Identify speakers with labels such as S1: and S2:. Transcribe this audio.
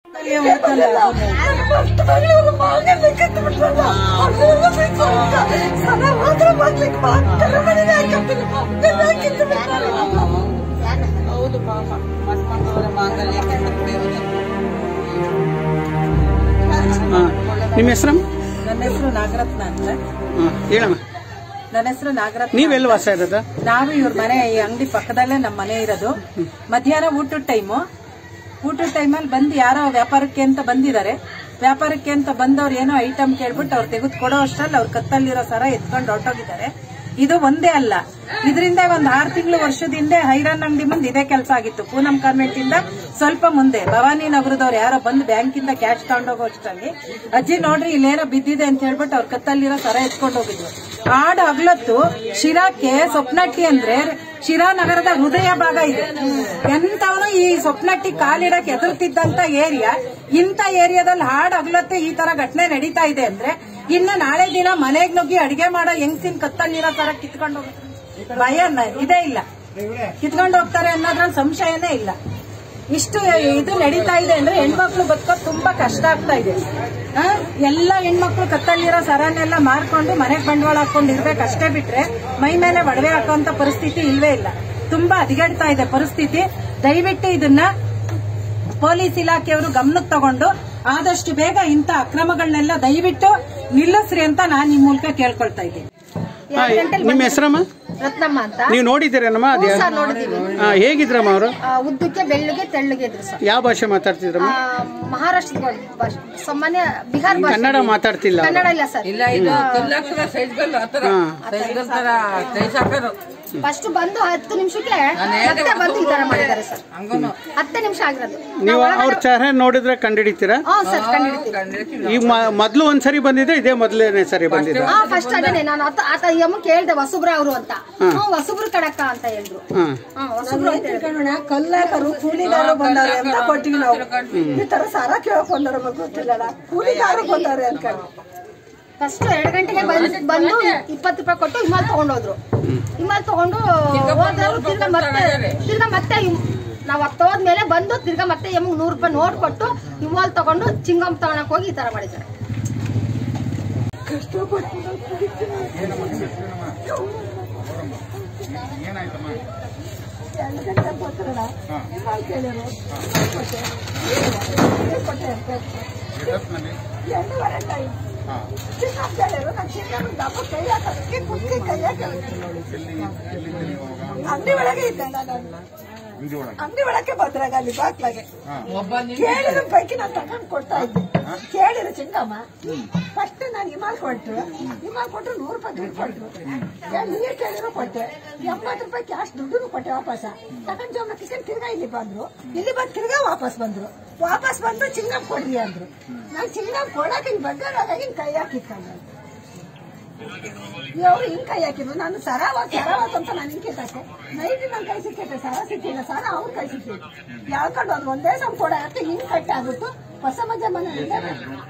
S1: ಹೌದು ಪಾಪ ಮಸ್ಮಂತವರ ಮಾಂಗಲ್ಯ
S2: ಹಾ. ನಿಮ್ಮ ಹೆಸರಮ್ಮ
S1: ನನ್ನ ಹೆಸರು ನಾಗರತ್ನ ಅಂತ
S2: ಹಾ, ಹೇಳಮ್ಮ
S1: ನನ್ನ ಹೆಸರು ನಾಗರತ್ನ
S2: ನೀವೆಲ್ಲಿ ವಾಸ ಇರೋದ
S1: ನಾವು ಇವ್ರ ಮನೆ ಈ ಅಂಗಡಿ ಪಕ್ಕದಲ್ಲೇ ನಮ್ಮ ಮನೆ ಇರೋದು ಮಧ್ಯಾಹ್ನ ಊಟದ ಟೈಮು ಊಟದ ಟೈಮಲ್ಲಿ ಬಂದು ಯಾರೋ ವ್ಯಾಪಾರಕ್ಕೆ ಅಂತ ಬಂದಿದ್ದಾರೆ ವ್ಯಾಪಾರಕ್ಕೆ ಅಂತ ಬಂದವ್ರು ಏನೋ ಐಟಮ್ ಕೇಳ್ಬಿಟ್ಟು ಅವ್ರು ತೆಗೆದು ಕೊಡೋ ಅಷ್ಟ್ರಲ್ಲಿ ಅವ್ರ ಕತ್ತಲ್ಲಿರೋ ಸರ ಎತ್ಕೊಂಡು ಹೊರಟೋಗಿದ್ದಾರೆ ಇದು ಒಂದೇ ಅಲ್ಲ ಇದರಿಂದ ಒಂದ್ ಆರು ತಿಂಗಳು ವರ್ಷದ ಹಿಂದೆ ಹೈರಾನ್ ಅಂಗಡಿ ಮುಂದೆ ಇದೇ ಕೆಲಸ ಆಗಿತ್ತು ಪೂನಂ ಕಾನ್ವೆಂಟ್ ಇಂದ ಸ್ವಲ್ಪ ಮುಂದೆ ಭವಾನಿ ನಗರದವ್ರು ಯಾರೋ ಬಂದು ಬ್ಯಾಂಕಿಂದ ಕ್ಯಾಶ್ ತಗೊಂಡೋಗೋ ಅಷ್ಟರಲ್ಲಿ ಅಜ್ಜಿ ನೋಡ್ರಿ ಇಲ್ಲೇನೋ ಬಿದ್ದಿದೆ ಅಂತ ಹೇಳ್ಬಿಟ್ಟು ಅವ್ರ ಕತ್ತಲ್ಲಿರೋ ಸರ ಎತ್ಕೊಂಡು ಹೋಗಿದ್ರು ಆಡು ಅಗ್ಲತ್ತು ಶಿರಾಕ್ಕೆ ಸ್ವಪ್ನಟ್ಟಿ ಅಂದ್ರೆ ಶಿರಾ ನಗರದ ಹೃದಯ ಭಾಗ ಇದೆ ಎಂತವನು ಈ ಸ್ವಪ್ನಟ್ಟಿ ಕಾಲಿಡಕ್ಕೆ ಎದುರ್ತಿದ್ದಂತ ಏರಿಯಾ ಇಂಥ ಏರಿಯಾದಲ್ಲಿ ಹಾಡ್ ಅಗ್ಲತ್ತು ಈ ತರ ಘಟನೆ ನಡೀತಾ ಇದೆ ಅಂದ್ರೆ ಇನ್ನು ನಾಳೆ ದಿನ ಮನೆಗ್ ನುಗ್ಗಿ ಅಡಿಗೆ ಮಾಡೋ ಹೆಂಗ್ಸಿನ ಕತ್ತಲ್ಲಿರೋ ತರ ಕಿತ್ಕೊಂಡು ಹೋಗುತ್ತೆ ಭಯ ನ- ಇದೇ ಇಲ್ಲ ಕಿತ್ಕೊಂಡು ಹೋಗ್ತಾರೆ ಅನ್ನೋದ್ರಲ್ಲಿ ಸಂಶಯನೇ ಇಲ್ಲ ಇಷ್ಟು ಇದು ನಡೀತಾ ಇದೆ ಅಂದ್ರೆ ಹೆಣ್ಮಕ್ಳು ಬದುಕೋದು ತುಂಬಾ ಕಷ್ಟ ಆಗ್ತಾ ಇದೆ ಆ, ಎಲ್ಲ ಹೆಣ್ಮಕ್ಳು ಕತ್ತಲ್ಲಿರೋ ಸರನೆಲ್ಲ ಮಾರ್ಕೊಂಡು ಮನೆಗೆ ಬಂಡವಾಳ ಹಾಕೊಂಡು ಇರ್ಬೇಕು ಅಷ್ಟೇ ಬಿಟ್ರೆ ಮೈ ಮೇಲೆ ಒಡವೆ ಹಾಕೋಂತ ಪರಿಸ್ಥಿತಿ ಇಲ್ವೇ ಇಲ್ಲ ತುಂಬಾ ಹದಗೆಡ್ತಾ ಇದೆ ಪರಿಸ್ಥಿತಿ ದಯವಿಟ್ಟು ಇದನ್ನ ಪೊಲೀಸ್ ಇಲಾಖೆಯವರು ಗಮನಕ್ಕೆ ತಗೊಂಡು ಆದಷ್ಟು ಬೇಗ ಇಂಥ ಅಕ್ರಮಗಳನ್ನೆಲ್ಲ ದಯವಿಟ್ಟು ನಿಲ್ಲಿಸ್ರಿ ಅಂತ ನಾನು ಈ ಮೂಲಕ ಕೇಳ್ಕೊಳ್ತಾ ಇದ್ದೀನಿ
S2: ಹಾ, ನಿಮ್ಮ ಹೆಸರಮ್ಮ
S3: ರತ್ನಮ್ಮ ಅಂತ
S2: ನೀವು ನೋಡಿದ್ದೀರೇನಮ್ಮ ಅದು
S3: ಹ್ಞೂ ಸರ್ ನೋಡಿದೀವಿ
S2: ಹಾ, ಹೇಗಿದ್ರಮ್ಮ ಅವರು
S3: ಆ, ಉದ್ದಕ್ಕೆ ಬೆಳ್ಳಗೆ ತೆಳ್ಳಗೆ ಇದ್ರು ಸರ್
S2: ಯಾವ ಭಾಷೆ ಮಾತಾಡ್ತಿದ್ರಮ್ಮ
S3: ಆ, ಮಹಾರಾಷ್ಟ್ರದ ಭಾಷೆ ಸಾಮಾನ್ಯ ಬಿಹಾರ್ ಭಾಷೆ
S2: ಕನ್ನಡ ಮಾತಾಡ್ತಿಲ್ಲ ಅವ್ರು.
S3: ಕನ್ನಡ ಇಲ್ಲ ಸರ್
S1: ಇಲ್ಲ ಇದು ಕಲ್ಲಕ್ಷರ ಸೈಜ್ಗಲ್ ಆತರ
S2: ಹಾ.
S1: ಸೈಜ್ಗಲ್ ತರ ಸೈಜ್ ಹಾಕೋದು
S3: ಫಸ್ಟ್ ಬಂದು ಹತ್ತು ನಿಮಿಷಕ್ಕೆ ಮತ್ತೆ ಬಂದು ಈ ತರ ಮಾಡಿದ್ದಾರೆ ಸರ್
S1: ಹಂಗನು
S3: ಹತ್ತು ನಿಮಿಷ ಆಗಿರೋದು
S2: ನೀವು ಅವ್ರ ಚಹರೆ ನೋಡಿದ್ರೆ ಕಂಡಿಡಿತೀರಾ
S3: ಹಾ ಸರ್ ಕಂಡಿಡ್ತೀವಿ
S2: ಈಗ ಮ- ಮೊದ್ಲು ಒಂದ್ಸರಿ ಬಂದಿದೆ ಇದೇ ಮೊದಲನೇ ಸರಿ ಬಂದಿದೆ
S3: ಹಾ ಫಸ್ಟ್ ಅದೇನೆ ನಾನು ಆತ ಆತ ಈ ಅಮ್ಮ ಕೇಳ್ದೆ ಹೊಸಬ್ರ ಅವರು ಅಂತ ಹ್ಞೂ ಹೊಸಬ್ರು ಕಡಕ ಅಂತ ಹೇಳಿದ್ರು
S2: ಹಾ
S3: ಹಾ ಹೊಸಬ್ರು ಅಂತ ಹೇಳಿದ್ರು
S4: ಕಲ್ಲಾಕರು ಕೂಲಿಗಾರರು ಬಂದವ್ರೆ ಅಂತ ಕೊಟ್ಟಿವಿ ನಾವು ಈ ತರ ಸಾರ ಕೇಳಕ್ ಬಂದವ್ರ ಗೊತ್ತಿಲ್ಲಲ್ಲ ಕೂಲಿಗಾರರು ಬಂದವ್ರೆ ಅನ್ಕೊಂಡು
S3: ಫಸ್ಟ್ ಎರಡು ಗಂಟೆಗೆ ಬಂದು ಬಂದು ಇಪ್ಪತ್ತು ರೂಪಾಯಿ ಕೊಟ್ಟು ಇಮಾಲ್ ತಗೊಂಡೋದ್ರು ಇಮಾಲ್ ತಗೊಂಡು ಹೋದ್ರು ತಿರ್ಗಾ ಮತ್ತೆ ತಿರ್ಗಾ ಮತ್ತೆ ಇಮ್- ನಾವ್ ಹತ್ತು ಹೋದ್ಮೇಲೆ ಬಂದು ತಿರ್ಗಾ ಮತ್ತೆ ಎಮ್ಗೆ ನೂರು ರೂಪಾಯಿ ನೋಟ್ ಕೊಟ್ಟು ಇಮಾಲ್ ತಗೊಂಡು ಚಿಂಗಮ್ ತಗೊಳಕ್ ಹೋಗಿ ಈ ತರ ಮಾಡಿದ್ದಾರೆ
S4: ಎರಡೂವರೆ ಟೈಮ್ ಚಿಕ್ಕಪ್ಪ ಹೇಳಿದ್ರು ನಾನು ಚಿಕ್ಕಮ್ಮನ ದಪ್ಪ ಕೈ ಹಾಕೋದಕ್ಕೆ ಕುತ್ತಿ ಕೈ ಹಾಕೋದು ಅಂಗಡಿ ಒಳಗೆ ಇದ್ದೆ ನಾನು ಅಂಗಡಿ ಒಳಗೆ ಬಂದ್ರಾಗ ಅಲ್ಲಿ ಬಾಕ್ಲಾಗೆ ಕೇಳಿದ ಪೈಕಿ ನಾನು ತಗೊಂಡ್ ಕೊಡ್ತಾ ಇದ್ದೆ ಕೇಳಿದ್ರು ಚಿಂಗಮ್ಮ ಫಸ್ಟ್ ನಾನು ಹಿಮಾಲ್ ಕೊಟ್ರು ಹಿಮಾಲ್ ಕೊಟ್ರು ನೂರು ರೂಪಾಯಿ ದುಡ್ಡು ಕೊಟ್ರು ನೀರು ಕೇಳಿದ್ರು ಕೊಟ್ಟೆ ಎಂಬತ್ತು ರೂಪಾಯಿ ಕ್ಯಾಶ್ ದುಡ್ಡು ಕೊಟ್ಟೆ ವಾಪಸ್ ತಗೊಂಡ್ ಜೋಮ ಕಿಸನ್ ತಿರ್ಗಾ ಇಲ್ಲಿ ಬಂದ್ರು ಇಲ್ಲಿ ಬಂದು ತಿರ್ಗಾ ವಾಪಸ್ ಬಂದ್ರು ವಾಪಸ್ ಬಂದು ಚಿಂಗಮ್ ಕೊಡ್ರಿ ಅಂದ್ರು ನಾನು ಚಿಂಗಮ್ ಕೊಡಕ್ಕೆ ಹಿಂಗ್ ಬಗ್ಗದಾಗ ಹಿಂಗ್ ಕೈ ಹಾಕಿತ್ತು ಅವ್ರು ಹಿಂಗ್ ಕೈ ಹಾಕಿದ್ರು ನಾನು ಸರಾವ ಸರಾವತ್ ಅಂತ ನಾನು ಹಿಂಗೆ ಕಟ್ಟೆ ನೈಟ್ ನಾನು ಕೈ ಸಿಕ್ಕೈತೆ ಸರ ಸಿಕ್ಕಿಲ್ಲ ಸರ ಅವ್ರು ಕೈ ಸಿಕ್ಕಿತ್ತು ಯಾಕಂಡು ಅದು ಒಂದೇ ಸಮ ಕೊಡ ಹಿಂಗ್ ಕಟ್ಟಿ ಆಗ್ಬಿಟ್ಟು ಹೊಸ ಮಜಾ ಮನೆ